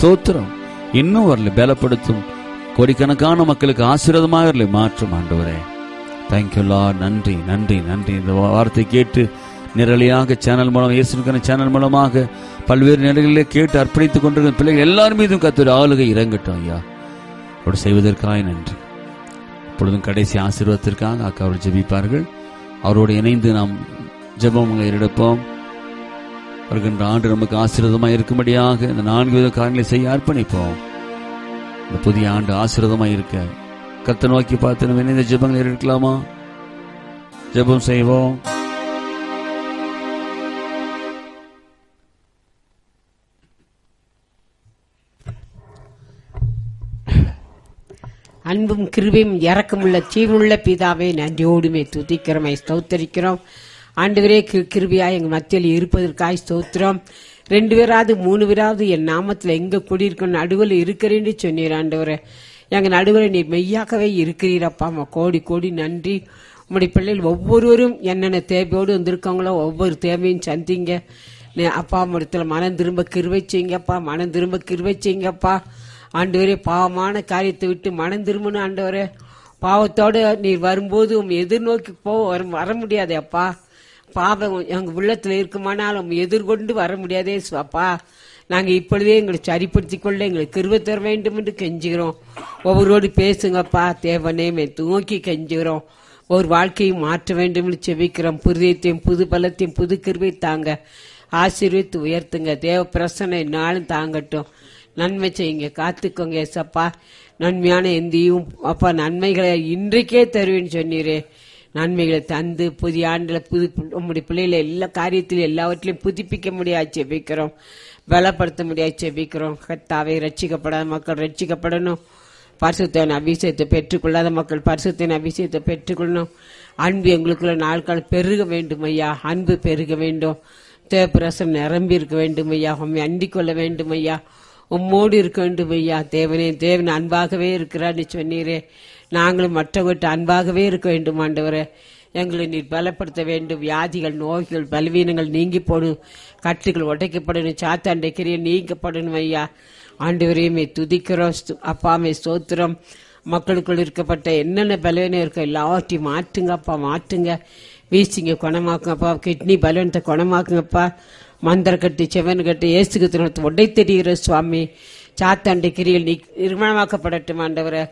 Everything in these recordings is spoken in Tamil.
ஸ்தோத்திரம் இன்னும் அவர்களை பலப்படுத்தும் கோடிக்கணக்கான மக்களுக்கு ஆசீர்வாதமாக அவர்களை மாற்றும் ஆண்டவரே தேங்க்யூலா நன்றி நன்றி நன்றி இந்த வார்த்தை கேட்டு நிரலியாக சேனல் மூலம் இயேசுக்கான சேனல் மூலமாக பல்வேறு நிலைகளிலே கேட்டு அர்ப்பணித்துக் கொண்டிருக்கிற பிள்ளைகள் எல்லாரும் மீதும் கத்தோட ஆளுகை இறங்கட்டும் ஐயா அப்படி செய்வதற்காக நன்றி இப்பொழுதும் கடைசி ஆசீர்வாதத்திற்காக அக்கா அவர்கள் ஜெபிப்பார்கள் அவரோடு இணைந்து நாம் ஜெபம் எடுப்போம் வருகின்ற ஆண்டு நமக்கு ஆசீர்வாதமாக இருக்கும்படியாக இந்த நான்கு வித காரியங்களை செய்ய அர்ப்பணிப்போம் இந்த புதிய ஆண்டு ஆசீர்வாதமாக இருக்க கத்தை நோக்கி பார்த்து நம்ம இணைந்த ஜெபங்கள் இருக்கலாமா ஜெபம் செய்வோம் அன்பும் கிருபையும் இறக்கமுள்ள ஜீவனுள்ள பிதாவே நன்றியோடுமே துதிக்கிறோமை ஸ்தோத்தரிக்கிறோம் ஆண்டவரே கி- கிருபையாய் எங்க மத்தியில் இருப்பதற்காய் ஸ்தோத்திரம் ரெண்டு பேராவது மூணு பேராவது என் நாமத்துல எங்க குடியிருக்கணும் நடுவில் இருக்கிறேன்னு சொன்னீர் ஆண்டவரே எங்க நடுவில் நீர் மெய்யாகவே இருக்கிறீரப்பா அம்மா கோடி கோடி நன்றி உம்முடைய பிள்ளைகள் ஒவ்வொருவரும் என்னென்ன தேவையோடு வந்திருக்காங்களோ ஒவ்வொரு தேவையும் சந்திங்க நீ- அப்பா மரத்தில் மனம் திரும்ப கிருவை செய்யுங்கப்பா மனம் திரும்ப கிருவை செய்யுங்கப்பா ஆண்டவரே பாவமான காரியத்தை விட்டு மனம் திரும்பணும் ஆண்டவரே பாவத்தோடு நீர் வரும்போது உம் எதிர்நோக்கி போ வர வர முடியாதே அப்பா பாவம் எங்க உள்ளத்துல இருக்குமானால் உம் எதிர்கொண்டு வர முடியாதே அப்பா நாங்க இப்பொழுதே எங்களை சரிப்படுத்திக் கொள்ள எங்களுக்கு கிருபை தர வேண்டும் என்று கெஞ்சுகிறோம் ஒவ்வொருவோடு பேசுங்கப்பா தேவனே மே நோக்கி கெஞ்சுகிறோம் ஒரு வாழ்க்கையை மாற்ற வேண்டும் என்று செபிக்கிறோம் புதியத்தையும் புது பலத்தையும் புது கிருபை தாங்க ஆசீர்வித்து உயர்த்துங்க தேவ பிரசனை நாளும் தாங்கட்டும் நன்மை செய்யுங்க காத்துக்கோங்க ஏசப்பா நன்மையான எந்தையும் அப்பா நன்மைகளை இன்றைக்கே தருவேன்னு சொன்னீரே நன்மைகளை தந்து புதிய ஆண்டுல புது உங்களுடைய பிள்ளைகளை எல்லா காரியத்திலும் எல்லாவற்றிலையும் புதுப்பிக்க முடியாது செபிக்கிறோம் பலப்படுத்த முடியாது செபிக்கிறோம் கத்தாவை ரட்சிக்கப்படாத மக்கள் ரட்சிக்கப்படணும் பரிசுத்தன் அபிஷேகத்தை பெற்றுக்கொள்ளாத மக்கள் பரிசுத்தின் அபிஷேகத்தை பெற்றுக்கொள்ளணும் அன்பு எங்களுக்குள்ள நாட்கள் பெருக வேண்டும் ஐயா அன்பு பெருக வேண்டும் தேவப்பிரசம் நிரம்பி இருக்க வேண்டும் ஐயா உண்மை அண்டிக் கொள்ள வேண்டும் ஐயா உம்மோடு இருக்க வேண்டும் ஐயா தேவனே தேவன் அன்பாகவே இருக்கிறான்னு சொன்னீரே நாங்களும் மற்றவர்கிட்ட அன்பாகவே இருக்க வேண்டும் ஆண்டவரே எங்களை நீர் பலப்படுத்த வேண்டும் வியாதிகள் நோய்கள் பலவீனங்கள் நீங்கி போடும் கட்டுகள் உடைக்கப்படணும் சாத்தாண்டை கிரியை நீக்கப்படணும் ஐயா ஆண்டவரையுமே துதிக்கிறோம் ஸ்து- அப்பாமே ஸ்தோத்திரம் மக்களுக்குள் இருக்கப்பட்ட என்னென்ன பலவீனம் இருக்கோ எல்லாவற்றையும் மாற்றுங்க அப்பா மாற்றுங்க வீசிங்க குணமாக்குங்கப்பா கிட்னி பலவீனத்தை குணமாக்குங்கப்பா மந்திர கட்டி செவன் கட்டி ஏசுக்கு திருமணத்தை உடை தெரிகிற சுவாமி சாத்தாண்டை கிரியில் நீ நிர்மணமாக்கப்படட்டும் ஆண்டவரை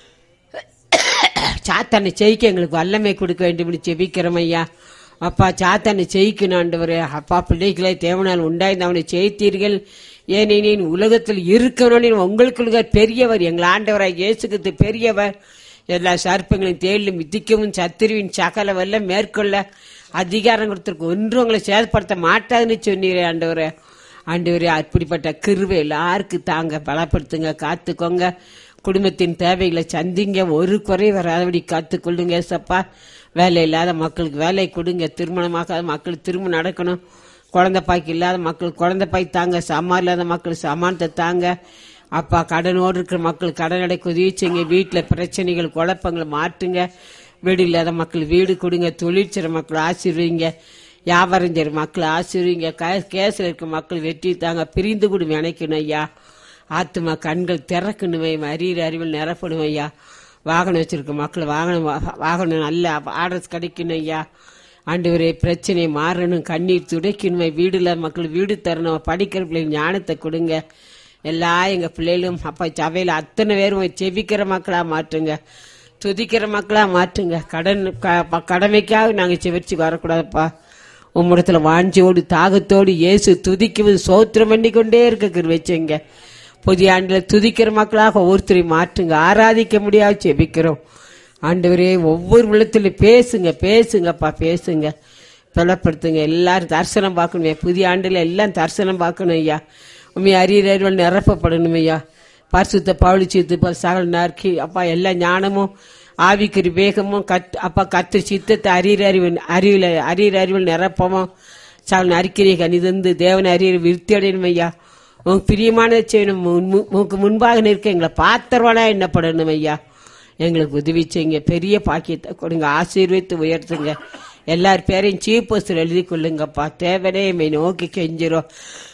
சாத்தானை ஜெயிக்க எங்களுக்கு வல்லமை கொடுக்க வேண்டும் ஜெபிக்கிறோம் ஐயா அப்பா சாத்தானை ஜெயிக்கணும் ஆண்டவரே அப்பா பிள்ளைகளை தேவனால் உண்டாய்ந்து அவனை ஜெயித்தீர்கள் ஏனெனில் உலகத்தில் இருக்கணும்னு உங்களுக்குள்ள பெரியவர் எங்கள் ஆண்டவராய் இயேசுக்கு பெரியவர் எல்லா சர்ப்பங்களையும் தேடிலும் மிதிக்கவும் சத்துருவின் சகல வல்ல மேற்கொள்ள அதிகாரம் கொடுத்திருக்கு ஒன்றும் உங்களை சேதப்படுத்த மாட்டாதுன்னு சொன்னீரே ஆண்டவரே ஆண்டவரே அப்படிப்பட்ட கிருவை எல்லாருக்கும் தாங்க பலப்படுத்துங்க காத்துக்கோங்க குடும்பத்தின் தேவைகளை சந்திங்க ஒரு குறை வராதபடி காத்துக்கொள்ளுங்க சப்பா வேலை இல்லாத மக்களுக்கு வேலை கொடுங்க திருமணமாகாத மக்களுக்கு திருமணம் நடக்கணும் குழந்தை பாய்க்கு இல்லாத மக்கள் குழந்தை பாய் தாங்க சாமான் இல்லாத மக்கள் சாமானத்தை தாங்க அப்பா கடனோடு இருக்கிற மக்கள் கடன் அடைக்க உதவி செய்யுங்க வீட்டில் பிரச்சனைகள் குழப்பங்களை மாற்றுங்க வீடு இல்லாத மக்கள் வீடு கொடுங்க தொழில் செய்கிற மக்கள் ஆசீர்வீங்க வியாபாரம் செய்கிற மக்கள் ஆசீர்வீங்க கேஸில் இருக்க மக்கள் வெற்றி தாங்க பிரிந்து கூட நினைக்கணும் ஐயா ஆத்துமா கண்கள் திறக்கணுமே அறிகிற அறிவில் நிரப்பணும் ஐயா வாகனம் வச்சிருக்க மக்கள் வாகனம் வா- வாகனம் நல்ல ஆர்டர்ஸ் கிடைக்கணும் ஐயா ஆண்டவரே பிரச்சனை மாறணும் கண்ணீர் துடைக்கணுமே வீடு இல்லாத மக்கள் வீடு தரணும் படிக்கிற பிள்ளைங்க ஞானத்தை கொடுங்க எல்லா எங்க பிள்ளைகளும் அப்பா சபையில அத்தனை பேரும் செபிக்கிற மக்களா மாற்றுங்க துதிக்கிற மக்களா மாற்றுங்க கடன் க- ப- கடமைக்காக நாங்க செவிச்சு வரக்கூடாதுப்பா உம்மிடத்துல வாஞ்சியோடு தாகத்தோடு இயேசு துதிக்குவது சோத்திரம் பண்ணி கொண்டே இருக்க கிருவச்சுங்க புதிய ஆண்டுல துதிக்கிற மக்களாக ஒவ்வொருத்தரையும் மாற்றுங்க ஆராதிக்க முடியாது செபிக்கிறோம் ஆண்டவரே ஒவ்வொரு உள்ளத்திலும் பேசுங்க பேசுங்கப்பா பேசுங்க பலப்படுத்துங்க எல்லாரும் தரிசனம் பார்க்கணும் புதிய ஆண்டுல எல்லாம் தரிசனம் பார்க்கணும் ஐயா உண்மை அரியர்கள் நிரப்பப்படணும் ஐயா பரிசுத்த பவுளிச்சித்து சகல் நறுக்கி அப்பா எல்லா ஞானமும் ஆவிக்குறி வேகமும் கத் அப்பா கத்து சித்தத்தை அறிகிற அறிவு அறிவில் அறிகிற அறிவில் நிரப்பமும் சகல் நறுக்கிறிய கணிதந்து தேவன் அறிகிற விருத்தி அடையணும் ஐயா உன் பிரியமானதை செய்யணும் உன் மு- உனக்கு முன்பாக நிற்க எங்களை பாத்திரவானா என்னப்படணும் ஐயா எங்களுக்கு உதவி செய்யுங்க பெரிய பாக்கியத்தை கொடுங்க ஆசீர்வதித்து உயர்த்துங்க எல்லார் பேரையும் சீப் போஸ்டர் எழுதி கொள்ளுங்கப்பா தேவனே என்னை நோக்கி கெஞ்சிரும்